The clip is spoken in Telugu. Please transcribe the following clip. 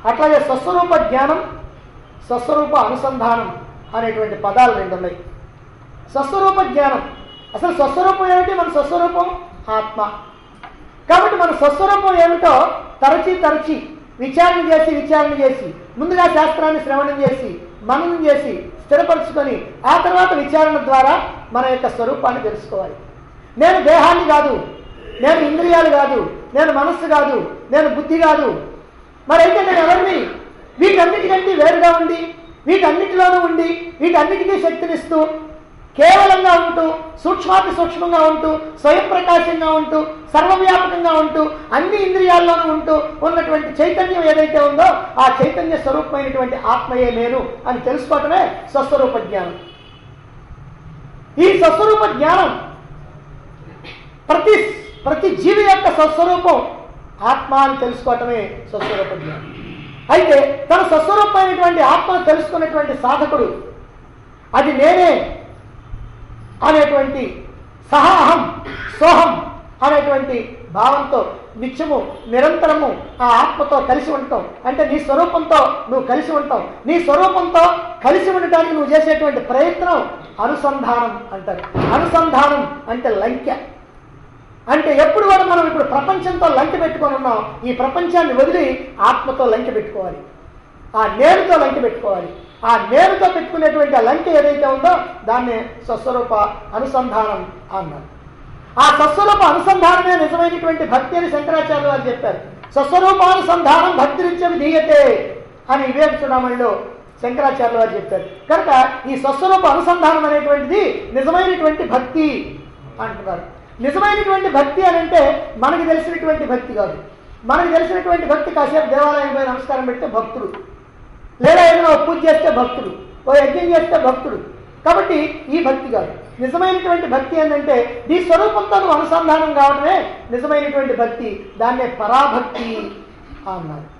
అట్లాగే స్వస్వరూప జ్ఞానం స్వస్వరూప అనుసంధానం అనేటువంటి పదాలు రెండు ఉన్నాయి స్వస్వరూప జ్ఞానం అసలు స్వస్వరూపం ఏమిటి మన స్వస్వరూపం ఆత్మ కాబట్టి మన స్వస్వరూపం ఏమిటో తరచి తరచి విచారణ చేసి విచారణ చేసి ముందుగా శాస్త్రాన్ని శ్రవణం చేసి మననం చేసి స్థిరపరచుకొని ఆ తర్వాత విచారణ ద్వారా మన యొక్క స్వరూపాన్ని తెలుసుకోవాలి నేను దేహాన్ని కాదు నేను ఇంద్రియాలు కాదు నేను మనస్సు కాదు నేను బుద్ధి కాదు మరైతే నేను ఎవరిని వీటన్నిటికంటే వేరుగా ఉండి వీటన్నిటిలోనూ ఉండి వీటన్నిటికీ శక్తినిస్తూ కేవలంగా ఉంటూ సూక్ష్మాతి సూక్ష్మంగా ఉంటూ స్వయం ప్రకాశంగా ఉంటూ సర్వవ్యాపకంగా ఉంటూ అన్ని ఇంద్రియాల్లోనూ ఉంటూ ఉన్నటువంటి చైతన్యం ఏదైతే ఉందో ఆ చైతన్య స్వరూపమైనటువంటి ఆత్మయే నేను అని తెలుసుకోవటమే స్వస్వరూప జ్ఞానం ఈ స్వస్వరూప జ్ఞానం ప్రతి ప్రతి జీవి యొక్క స్వస్వరూపం ఆత్మ అని తెలుసుకోవటమే స్వస్వరూప జ్ఞానం అయితే తన స్వస్వరూపమైనటువంటి ఆత్మను తెలుసుకున్నటువంటి సాధకుడు అది నేనే అనేటువంటి సహాహం సోహం అనేటువంటి భావంతో నిత్యము నిరంతరము ఆ ఆత్మతో కలిసి ఉండటం అంటే నీ స్వరూపంతో నువ్వు కలిసి ఉంటావు నీ స్వరూపంతో కలిసి ఉండటానికి నువ్వు చేసేటువంటి ప్రయత్నం అనుసంధానం అంటారు అనుసంధానం అంటే లంకె అంటే ఎప్పుడు కూడా మనం ఇప్పుడు ప్రపంచంతో లంకె పెట్టుకొని ఉన్నాం ఈ ప్రపంచాన్ని వదిలి ఆత్మతో లంకె పెట్టుకోవాలి ఆ నేరుతో లంకె పెట్టుకోవాలి ఆ నేరుతో పెట్టుకునేటువంటి ఆ లంకె ఏదైతే ఉందో దాన్నే స్వస్వరూప అనుసంధానం అన్నారు ఆ స్వస్వరూప అనుసంధానమే నిజమైనటువంటి భక్తి అని శంకరాచార్య వారు చెప్పారు స్వస్వరూపానుసంధానం భక్తి నిత్యం దీయతే అని వివేక చూడమణిలో శంకరాచార్య వారు చెప్పారు కనుక ఈ స్వస్వరూప అనుసంధానం అనేటువంటిది నిజమైనటువంటి భక్తి అంటున్నారు నిజమైనటువంటి భక్తి అని అంటే మనకి తెలిసినటువంటి భక్తి కాదు మనకి తెలిసినటువంటి భక్తి కాసేపు దేవాలయం పోయి నమస్కారం పెడితే భక్తుడు లేదా ఏదైనా ఓ పూజ చేస్తే భక్తుడు ఓ యజ్ఞం చేస్తే భక్తుడు కాబట్టి ఈ భక్తి కాదు నిజమైనటువంటి భక్తి ఏంటంటే నీ స్వరూపంతో నువ్వు అనుసంధానం కావడమే నిజమైనటువంటి భక్తి దాన్నే పరాభక్తి అన్నారు